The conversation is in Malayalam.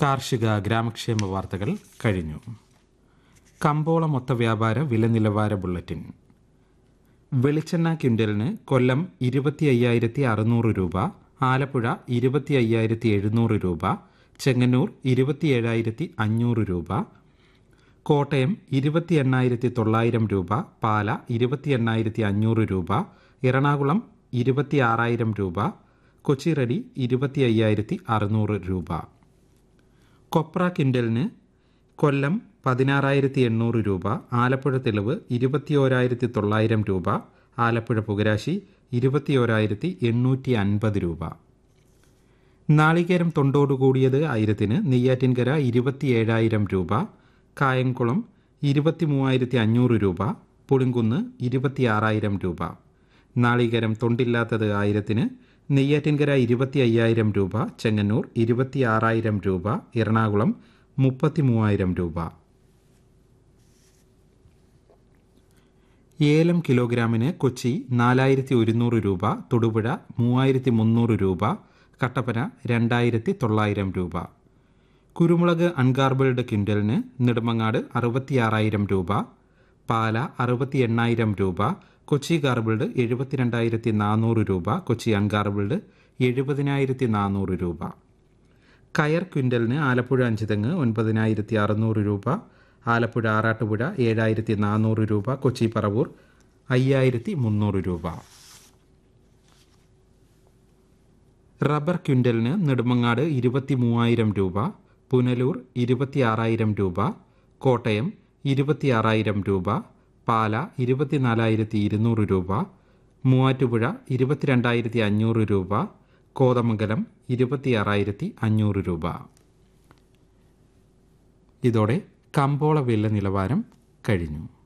കാർഷിക ഗ്രാമക്ഷേമ വാർത്തകൾ കഴിഞ്ഞു കമ്പോള മൊത്ത വ്യാപാര വില നിലവാര ബുള്ളറ്റിൻ വെളിച്ചെണ്ണ ക്വിൻ്റലിന് കൊല്ലം ഇരുപത്തി അയ്യായിരത്തി അറുന്നൂറ് രൂപ ആലപ്പുഴ ഇരുപത്തി അയ്യായിരത്തി എഴുന്നൂറ് രൂപ ചെങ്ങന്നൂർ ഇരുപത്തി ഏഴായിരത്തി അഞ്ഞൂറ് രൂപ കോട്ടയം ഇരുപത്തി എണ്ണായിരത്തി തൊള്ളായിരം രൂപ പാല ഇരുപത്തി എണ്ണായിരത്തി അഞ്ഞൂറ് രൂപ എറണാകുളം ഇരുപത്തി ആറായിരം രൂപ കൊച്ചിറടി ഇരുപത്തി അയ്യായിരത്തി അറുന്നൂറ് രൂപ കൊപ്ര കിൻഡലിന് കൊല്ലം പതിനാറായിരത്തി എണ്ണൂറ് രൂപ ആലപ്പുഴ തെളിവ് ഇരുപത്തിയോരായിരത്തി തൊള്ളായിരം രൂപ ആലപ്പുഴ പുകരാശി ഇരുപത്തിയോരായിരത്തി എണ്ണൂറ്റി അൻപത് രൂപ നാളികേരം തൊണ്ടോടുകൂടിയത് ആയിരത്തിന് നെയ്യാറ്റിൻകര ഇരുപത്തിയേഴായിരം രൂപ കായംകുളം ഇരുപത്തി മൂവായിരത്തി അഞ്ഞൂറ് രൂപ പുളിങ്കുന്ന് ഇരുപത്തിയാറായിരം രൂപ നാളികേരം തൊണ്ടില്ലാത്തത് ആയിരത്തിന് നെയ്യാറ്റിൻകര ഇരുപത്തി അയ്യായിരം രൂപ ചെങ്ങന്നൂർ ഇരുപത്തിയാറായിരം രൂപ എറണാകുളം മുപ്പത്തി മൂവായിരം രൂപ ഏലം കിലോഗ്രാമിന് കൊച്ചി നാലായിരത്തി ഒരുന്നൂറ് രൂപ തൊടുപുഴ മൂവായിരത്തി മുന്നൂറ് രൂപ കട്ടപ്പന രണ്ടായിരത്തി തൊള്ളായിരം രൂപ കുരുമുളക് അൺഗാർബിൾഡ് ക്വിൻ്റലിന് നെടുമങ്ങാട് അറുപത്തിയാറായിരം രൂപ പാല അറുപത്തി എണ്ണായിരം രൂപ കൊച്ചി ഗാർബിൾഡ് എഴുപത്തിരണ്ടായിരത്തി നാനൂറ് രൂപ കൊച്ചി അൺഗാർബിൾഡ് എഴുപതിനായിരത്തി നാനൂറ് രൂപ കയർ ക്വിൻ്റലിന് ആലപ്പുഴ അഞ്ചുതെങ്ങ് ഒൻപതിനായിരത്തി അറുന്നൂറ് രൂപ ആലപ്പുഴ ആറാട്ടുപുഴ ഏഴായിരത്തി നാനൂറ് രൂപ കൊച്ചി പറവൂർ അയ്യായിരത്തി മുന്നൂറ് രൂപ റബ്ബർ ക്വിൻ്റലിന് നെടുമങ്ങാട് ഇരുപത്തി മൂവായിരം രൂപ പുനലൂർ ഇരുപത്തിയാറായിരം രൂപ കോട്ടയം ഇരുപത്തിയാറായിരം രൂപ പാല ഇരുപത്തിനാലായിരത്തി ഇരുന്നൂറ് രൂപ മൂവാറ്റുപുഴ ഇരുപത്തിരണ്ടായിരത്തി അഞ്ഞൂറ് രൂപ കോതമംഗലം ഇരുപത്തിയാറായിരത്തി അഞ്ഞൂറ് രൂപ ഇതോടെ കമ്പോള വില നിലവാരം കഴിഞ്ഞു